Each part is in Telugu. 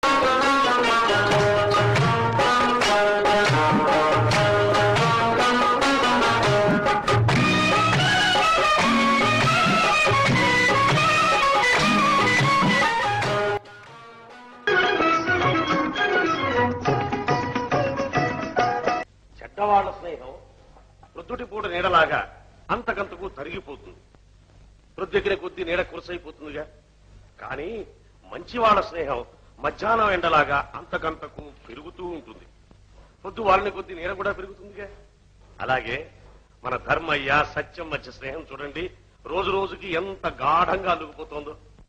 చెడ్డవాళ్ల స్నేహం ప్రొద్దుటి పూట నీడలాగా అంతకంతకు తరిగిపోతుంది ప్రొద్దెక్కిన కొద్దీ నీడ కురసైపోతుందిగా కానీ మంచి వాళ్ళ స్నేహం మధ్యాహ్నం ఎండలాగా అంతకంతకు పెరుగుతూ ఉంటుంది పొద్దు వాళ్ళని కొద్దీ నీడ కూడా పెరుగుతుందిగా అలాగే మన ధర్మయ్య సత్యం మధ్య స్నేహం చూడండి రోజు రోజుకి ఎంత గాఢంగా అల్లుకుపోతుందో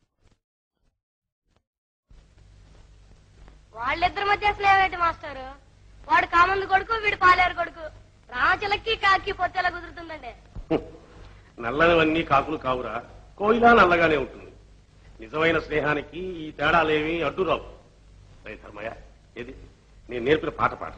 వాళ్ళిద్దరి మధ్య స్నేహం ఏంటి మాస్టారు వాడు కామంది కొడుకు వీడు పాలేరు కొడుకు రామచిలకి కాకి పొత్తేలా కుదురుతుందండి నల్లనివన్నీ కాకులు కావురా కోయిలా నల్లగానే ఉంటుంది నిజమైన స్నేహానికి ఈ తేడాలేమీ అడ్డురావు రే ధర్మయ్య ఏది నేను నేర్పిన పాట పాట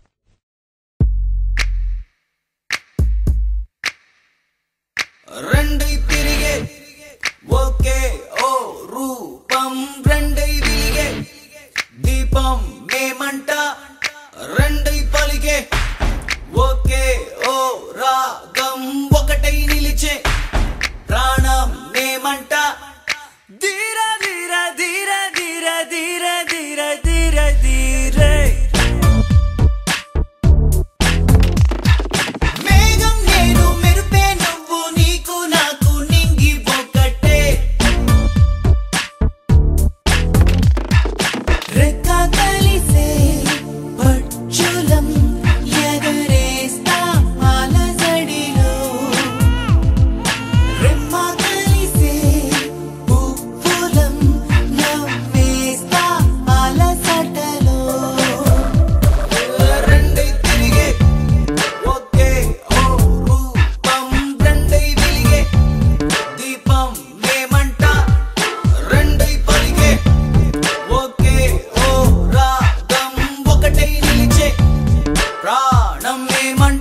రెండై తిరిగే ఒకే ఓ రూపం రెండై విలిగే దీపం మేమంట రెండై పలిగే ఒకే ఓ రాగం ఒకటై నిలిచే ప్రాణం మేమంట ధీర ధీర ధీర ధీర ధీర ధీర ధీర ధీరే మేఘం నేను మెరుపే నువ్వు నీకు నాకు నింగి ఒకటే రెక్క కలిసే పచ్చులం ఎగరేస్తా అలజడిలో రెమ్మ కలిసే పువ్వులం నవ్వేస్తా అలసటలో రెండై తిరిగే ఒకే ఓ రూపం రెండై వెలిగే దీపం మేమంట రెండై పలిగే ఒకే ఓ రాగం ఒకటై నిలిచే ప్రాణం మేమంట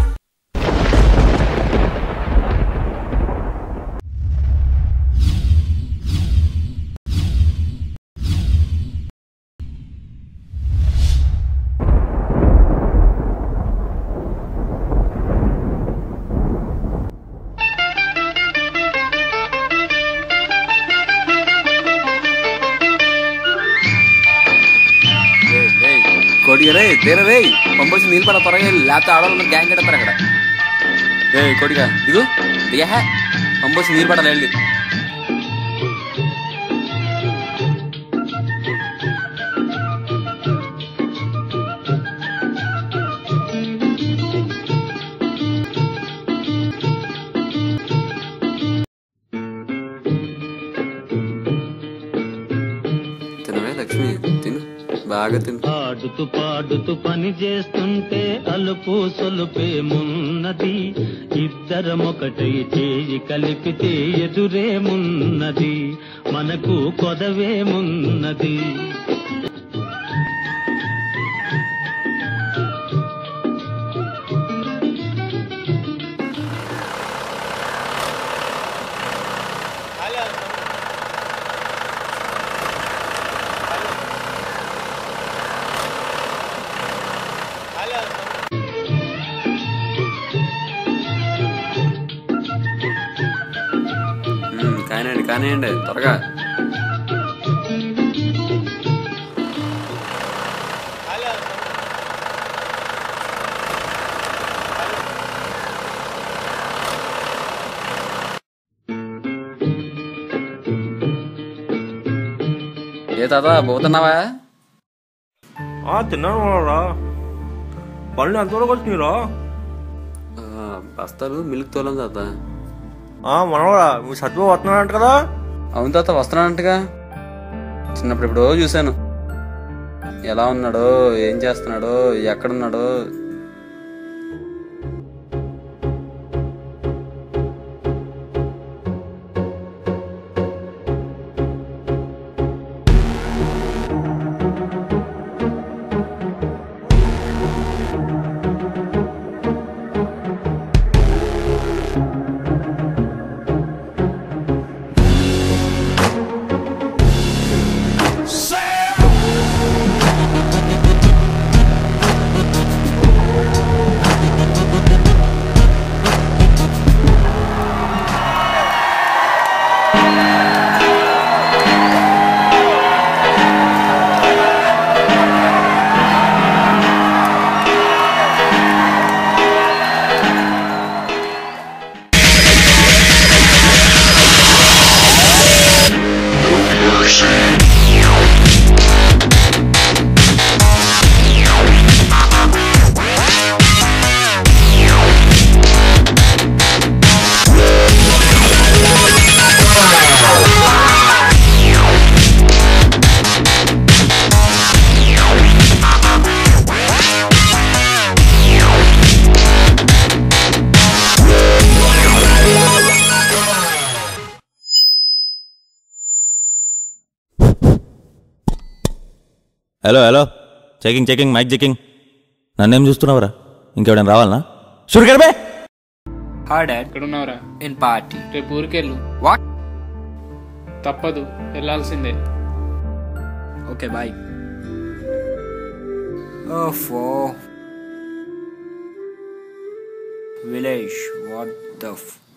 కొడిగా రే తీర రే పంపొచ్చి నీళ్ళు పడ త్వరగా వెళ్ళు. లేకపోతే ఆడవాళ్ళు గ్యాంగ్ కడతారు అక్కడ రే కొడిగా దిగు దిగా పంపొచ్చి నీళ్ళు పడాలి వెళ్ళి తినవే లక్ష్మి తిను బాగా తిను ఆడుతూ పాడుతూ పని చేస్తుంటే అలుపు సొలుపేమున్నది ఇద్దరమొకటై చేయి కలిపితే ఎదురేమున్నది మనకు కొదవేమున్నది ఉమ్, కానివ్వండి కానివ్వండి త్వరగా ఏ తాత పోతున్నావా ఆ తిన్నాను రా పళ్ళు ఎంతవరకు వచ్చినాయిరా ఆ, బస్తాలు మిల్క్ తోలం తాత ఆ మనవరా మీ సత్వ వస్తున్నాడంట కదా అవును తాత వస్తున్నానంటగా చిన్నప్పుడు ఎప్పుడో చూశాను ఎలా ఉన్నాడో ఏం చేస్తున్నాడో ఎక్కడున్నాడో hello hello checking checking mic checking నన్నేం చూస్తున్నావురా ఇంకెవడైనా రావాలనా షూర్ గర్బే హా డాడ్ ఎక్కడున్నావురా ఇన్ పార్టీ రేపు ఊరికెళ్ళు వాట్ తప్పదు వెళ్ళాల్సిందే ఓకే బాయ్ ఓఫో విలేజ్ వాట్ ద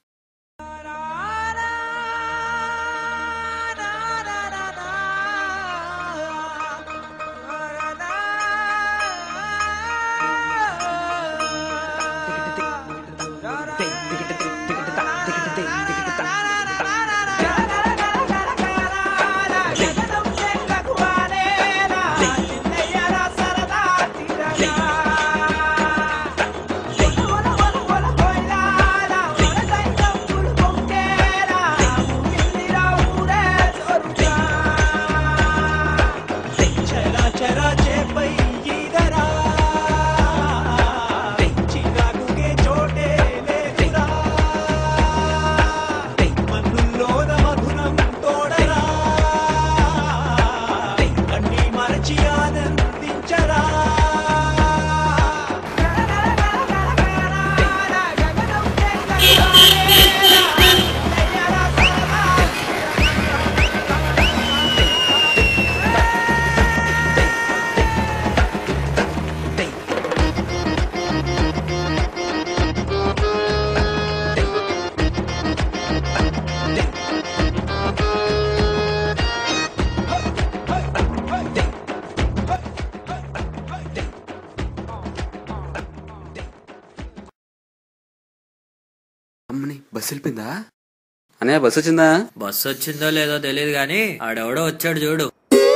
అమ్మని బస్సు వెళ్ళిపోయిందా అన్నయ్య బస్సు వచ్చిందా బస్సు వచ్చిందో లేదో తెలియదు కానీ ఆడెవడో వచ్చాడు చూడు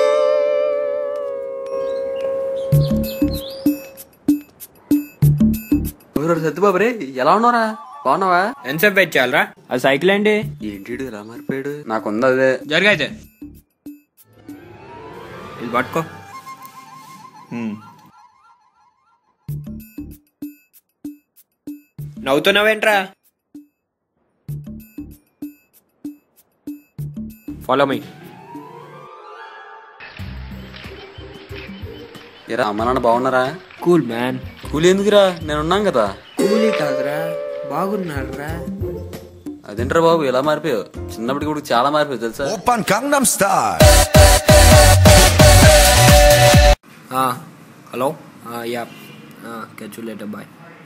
ఎవరు సత్యబాబు రే ఎలా ఉన్నారా బాగున్నావా ఎంతసేపు వెయిట్ చేయాలరా ఆ సైకిల్ ఏంటి ఏంటి వీడు ఇలా మారిపోయాడు నాకుంది అదే జరిగైతే ఇది పట్టుకో నవ్వుతున్నావేంట్రా ఫాలో మీ ఏరా అమ్మ నాన్న బాగున్నారా కూల్ మ్యాన్ కూలి ఎందుకురా నేను ఉన్నాం కదా కూలీ కాదురా బాగున్నారా అదేంట్రా బాబు ఎలా మారిపోయావు చిన్నప్పటికి కూడా చాలా మారిపోయావు తెలుసా Open Gangnam Style. Hello yeah catch later bye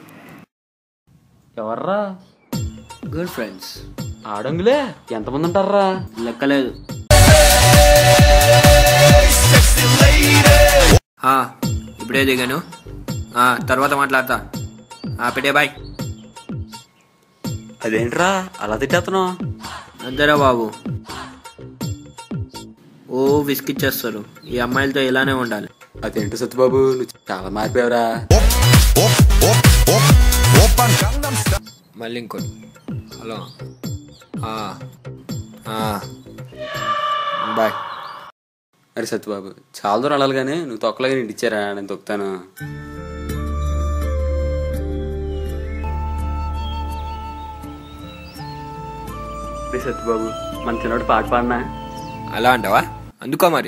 ఎవర్రా గుడ్ ఫ్రెండ్స్ ఆడంగులే ఎంతమంది ఉంటారా లెక్కలేదు ఆ, ఇప్పుడే దిగాను ఆ, తర్వాత మాట్లాడతా ఆ, పెట్టే బాయ్ అదేంట్రా అలా తిట్టేస్తున్నావు అంతేరా బాబు ఓ విసికిచ్చేస్తారు ఈ అమ్మాయిలతో ఇలానే ఉండాలి అదేంటో సత్యబాబు నువ్వు చాలా మారిపోయావురా Open Gangnam Style. మళ్ళీ ఇంకోటి హలో ఆ, ఆ, బాయ్ అరే సత్యబాబు చాలా దూరం వెళ్ళాలి కానీ నువ్వు తొక్కలాగా నేను ఇచ్చారా నేను తొక్కుతాను అరే సత్యబాబు మన చిన్నోడు పాట పాడినా అలా అంటావా అందుకో మరి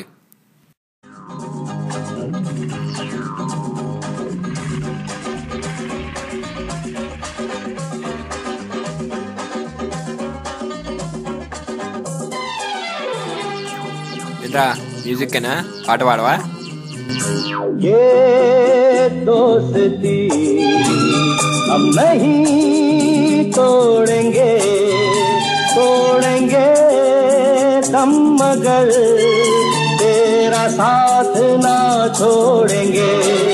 ఏంట్రా మ్యూజిక్కేనా పాట పాడవా ये दोस्ती हम नहीं तोड़ेंगे तोड़ेंगे दम मगर तेरा साथ ना छोड़ेंगे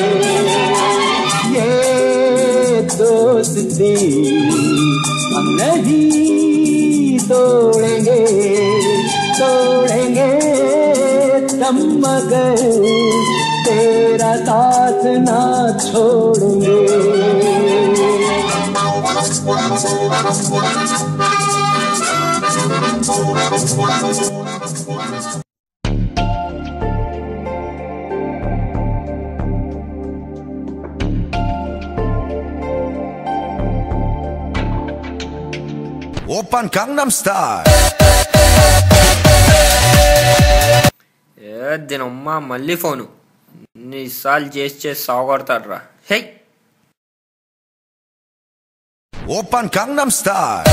ये दोस्ती हम नहीं तोड़ेंगे तोड़ेंगे दम मगर तेरा साथ ना छोड़ेंगे Open Gangnam Style. ఏ దీనమ్మా మళ్ళీ ఫోను ఇన్నిసార్లు చేసి చేసి సాగొడతాడు రా hey Open Gangnam Style.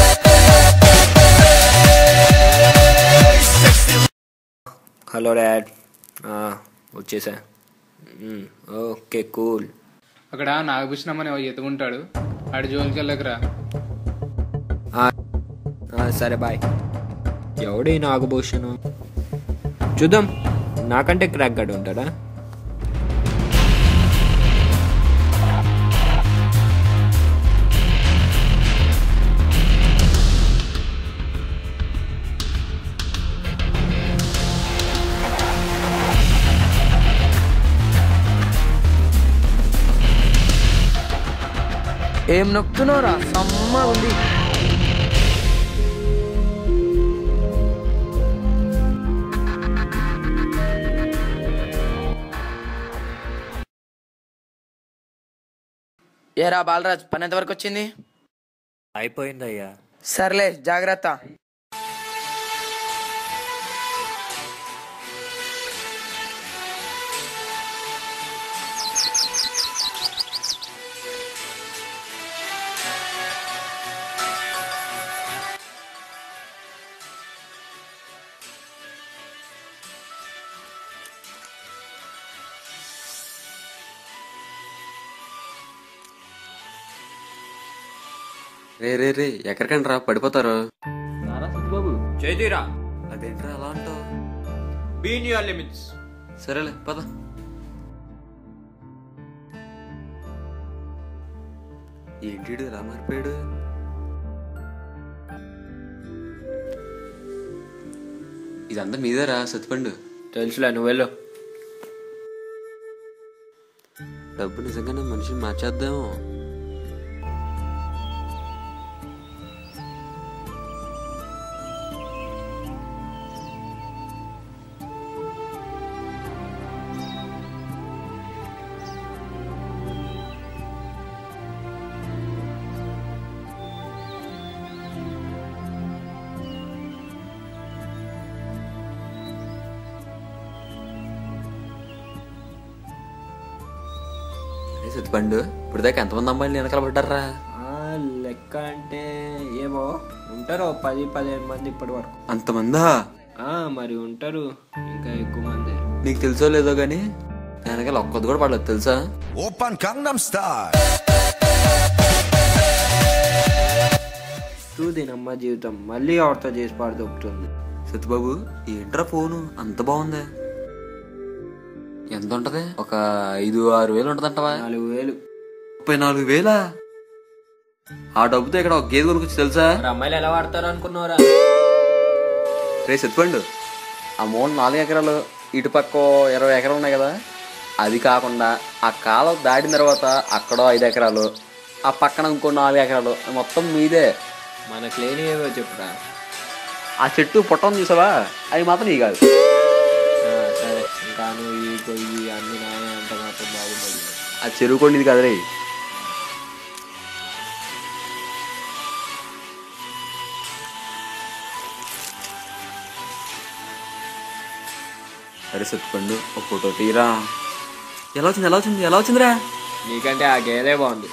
Hello dad వచ్చేసా మ్, ఓకే కూల్ అక్కడ నాగభూషణం అని ఎదుగుంటాడు ఆడి జోలికి వెళ్ళకరా ఆ, ఆ, సరే బాయ్ ఎవడే నాగభూషణం చూద్దాం నాకంటే క్రాక్ గడ్ ఉంటాడా ఏం నొక్కుతున్నావురా సమ్మ ఉంది ఏరా బాలరాజ్ పని ఎంతవరకు వచ్చింది అయిపోయిందయ్యా సర్లే జాగ్రత్త రే రే రే ఎక్కడికండి రా పడిపోతారు బాబు చేతిరా అదేంట్రా అలా అంటావు బీన్ యువర్ లిమిట్స్ సరేలే పద ఏంటి ఈడు ఇలా మారిపోయాడు ఇదంతా మీదేరా సత్తిపండు తెలుసులే నువ్వు వెళ్ళు డబ్బు నిజంగానే మనిషిని మార్చేద్దాము ఏ సత్తిపండు ఇప్పుడు దాకా ఎంతమంది అమ్మాయిలు వెనకాల పడ్డారా ఆ, లెక్క అంటే ఏమో ఉంటారు ఓ పది పదిహేను మంది ఇప్పటి వరకు అంతమందా ఆ, మరి ఉంటారు ఇంకా ఎక్కువ మంది నీకు తెలుసో లేదో గానీ వెనకాల ఒక్కది కూడా పడలేదు తెలుసా Open Gangnam Style. దీనమ్మ జీవితం మళ్ళీ ఎవరితో చేసి పాడుతుంది సత్యబాబు ఏంట్రా ఫోను అంత బాగుంది ఎంత ఉంటది ఒక ఐదు ఆరు వేలు ఉంటదంటవా నాలుగు వేలు ముప్పై నాలుగు వేలా ఆ డబ్బుతో ఇక్కడ ఒక గేదె కొనుక్కొచ్చి తెలుసా మరి అమ్మాయిలు ఎలా వాడతారు అనుకున్నారా రే సత్యపండు ఆ మూడు నాలుగు ఎకరాలు ఇటు పక్క ఇరవై ఎకరాలు ఉన్నాయి కదా అది కాకుండా ఆ కాలం దాటిన తర్వాత అక్కడో ఐదు ఎకరాలు ఆ పక్కన ఇంకో నాలుగు ఎకరాలు మొత్తం మీదే మనకు లేని ఏవో చెప్పురా ఆ చెట్టు పుట్టం చూసావా అవి మాత్రం ఈ కాదు ఆ, సరే ఇంకా నువ్వు ఈ గొయ్యి అన్ని నానే అంత మాత్రం బాగుండదు ఆ చెరువు కొండ ఇది కదరే అరే సత్పండు ఒక ఫోటో తీరా ఎలా వచ్చింది ఎలా వచ్చింది ఎలా వచ్చిందిరా నీకంటే ఆ గేదే బాగుంది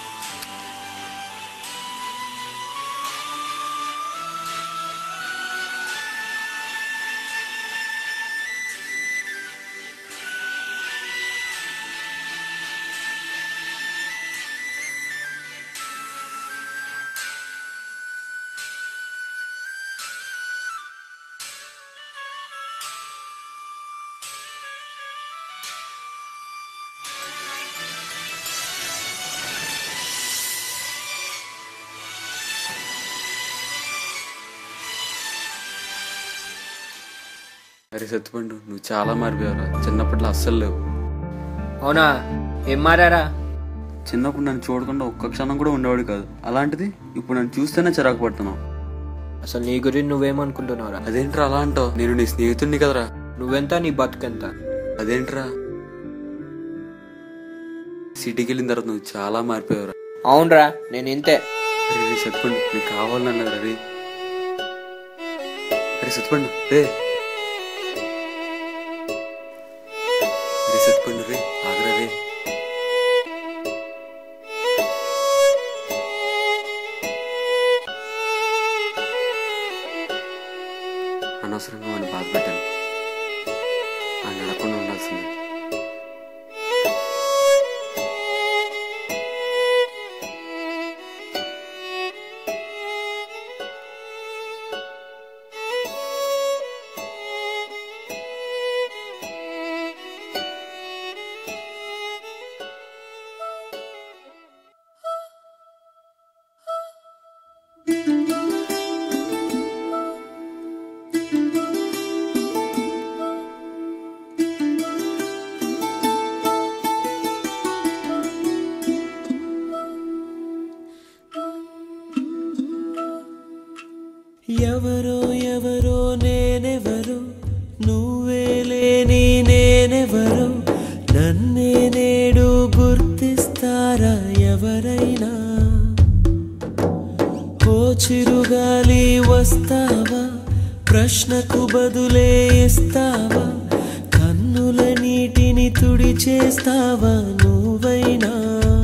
అరే సత్తుపండు నువ్వు చాలా మారిపోయావురా చిన్నప్పట్లో అస్సలు లేవు అవునా ఏం మారారా చిన్నప్పుడు నన్ను చూడకుండా ఒక్క క్షణం కూడా ఉండేవాడు కాదు అలాంటిది ఇప్పుడు నన్ను చూస్తేనే చిరాకు పడుతున్నావు అసలు నీ గురించి నువ్వేమనుకుంటున్నావురా అదేంట్రా అలా అంటావు నేను నీ స్నేహితుడిని కదరా నువ్వెంత నీ బతుకెంత అదేంట్రా సిటీకి వెళ్ళిన తర్వాత నువ్వు చాలా మారిపోయావురా అవునరా నేను ఇంతే అరే రే సత్పండు నీకు కావాలన్నారు అరే అరే సత్పండు రే అరే అనవసరంగా వాడిని బాధ పెట్టాను ఆయన అడగకుండా ఉండాల్సిందే ఎవరో ఎవరో నేనెవరో నువ్వే లేని నేనెవరో నన్నే నేడు గుర్తిస్తారా ఎవరైనా ఓ చిరుగాలి వస్తావా ప్రశ్నకు బదులే ఇస్తావా కన్నుల నీటిని తుడిచేస్తావా నువ్వైనా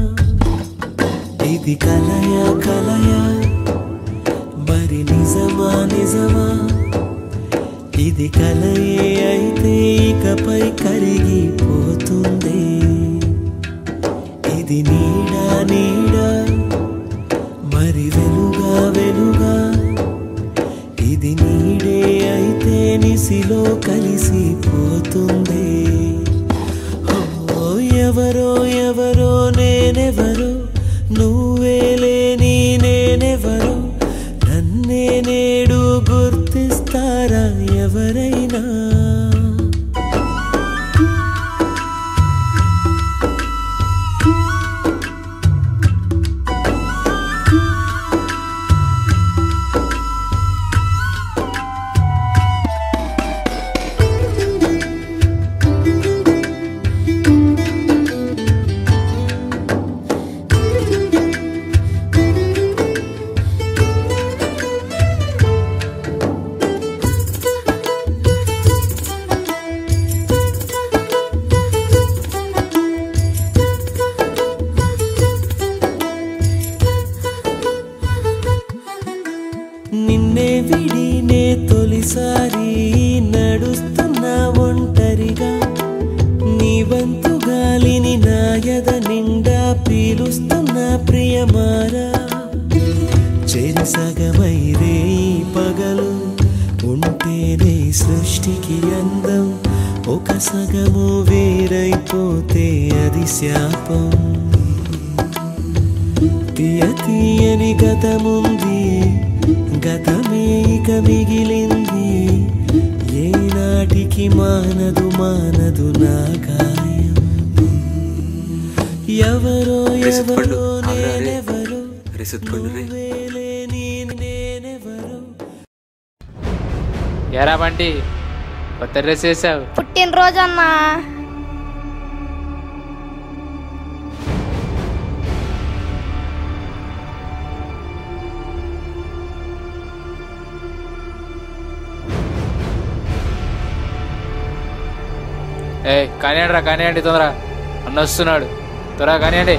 ఇది కలయా కలయా మరి నిజమా నిజమా ఇది కలయే అయితే ఇకపై కరిగిపోతుంది ఇది నీడా నీడా మరి వెలుగా వెలుగా ఇది నీడే అయితే నిసిలో కలిసిపోతుంది ఓ ఎవరో ఎవరో నేనెవరో నువ్వే లేని నేనెవరో నన్నే నేడు గుర్తిస్తారా ఎవరైనా నిన్నే విడి నే తొలిసారి నడుస్తున్నా ఒంటరిగా నీ వంతు గాలిని నాయద నిండా పీలుస్తున్న ప్రియమారా చెరి సగమై రే పగలు ఉంటేనే సృష్టికి అందం ఒక సగము వేరైపోతే అది శాపం తీయ తీయని గతముంది గతమే ఇక మిగిలింది ఏ నాటికి మానదు మానదు నా గాయం ఎవరో ఎవరో నేనెవరో నువ్వే లేని నేనెవరో ఎరా బంటి కొత్త డ్రెస్ వేసావు పుట్టినరోజు అన్నా ఏ కానివ్వండి రా కానివ్వండి తొందర అన్న వస్తున్నాడు త్వరగా కానివ్వండి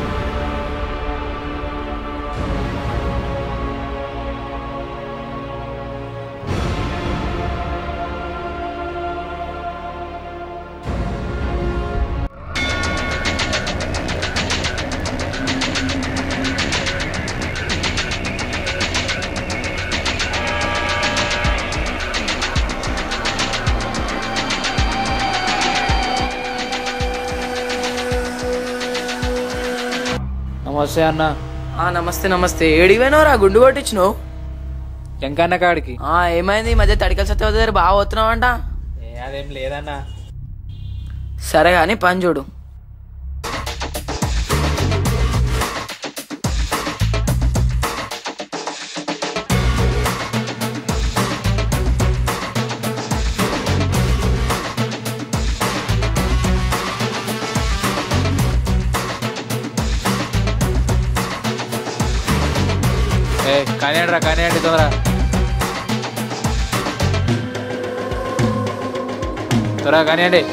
నమస్తే అన్న ఆ నమస్తే నమస్తే ఏడిపోయినావురా గుండు కొట్టించినావు ఎంకన్న కాడికి ఆ ఏమైంది ఈ మధ్య తడికల సత్యవతి దగ్గర బాగా వస్తున్నావంట ఏ అదేం లేదన్నా సరే కానీ పని చూడు ఏ కానివ్వండి రా కానివ్వండి తొందర త్వరగా కానివ్వండి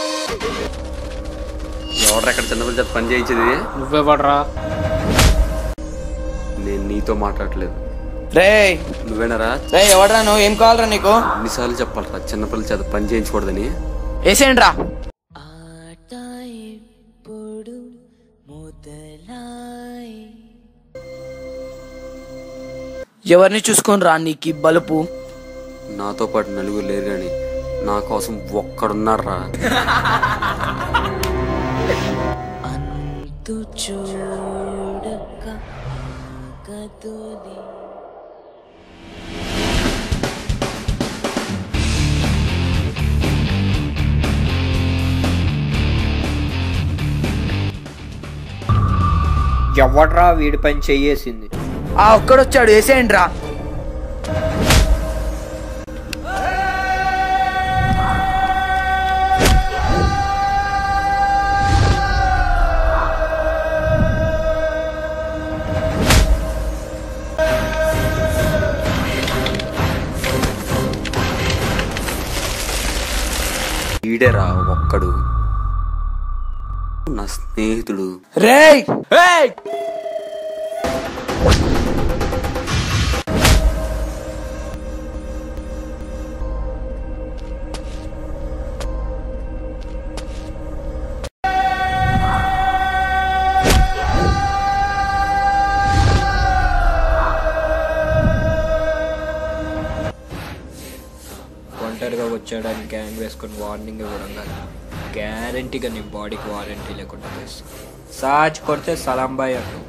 ఎవరు ఎక్కడ చిన్నపిల్ల చేత పని చేయించేది నువ్వే పడరా నేను నీతో మాట్లాడట్లేదు రే నువ్వేనరా రే ఎవడరా నువ్వు ఏం కావాలరా నీకు ఎన్నిసార్లు చెప్పాలరా చిన్నపిల్లల చేత పని చేయించకూడదని వేసేయండి రా ఎవరిని చూసుకొని రా నీకు ఈ బలుపు నాతో పాటు నలుగురు లేరు కానీ నా కోసం ఒక్కడున్నారా ఎవడ్రా వీడి పని చెయ్యేసింది ఆ ఒక్కడొచ్చాడు వేసేయండి రా ఈడేరా ఒక్కడు నా స్నేహితుడు రేయ్ రేయ్ ఒంటరిగా వచ్చాడని గ్యాంగ్ వేసుకొని వార్నింగ్ ఇవ్వడం కాదు గ్యారంటీగా నీ బాడీకి వారంటీ లేకుండా చేస్తా సాచ్ కొడితే సలాం బాయ్ అంటావు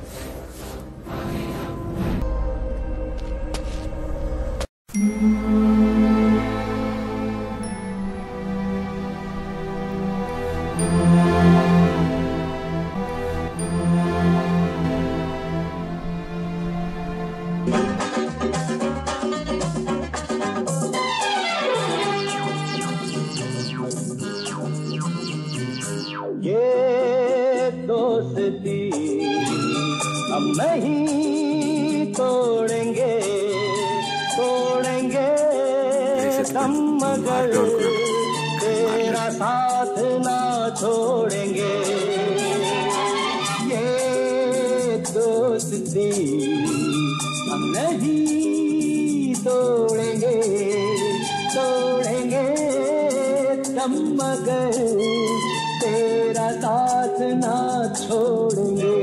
ये दोस्ती हम नहीं तोड़ेंगे तोड़ेंगे हम मगर तेरा साथ ना छोड़ेंगे ये दोस्ती हम नहीं तोड़ेंगे तोड़ेंगे हम मगर तेरा साथ ना छोड़ेंगे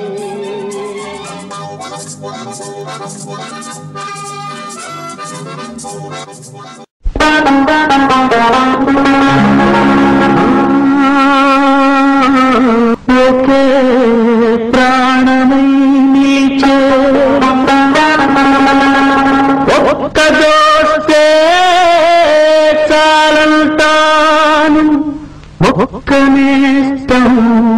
ఒకే ప్రాణమై నిలిచే ఒక్క దోస్తే చాలంటాను ఒక్క నేస్తం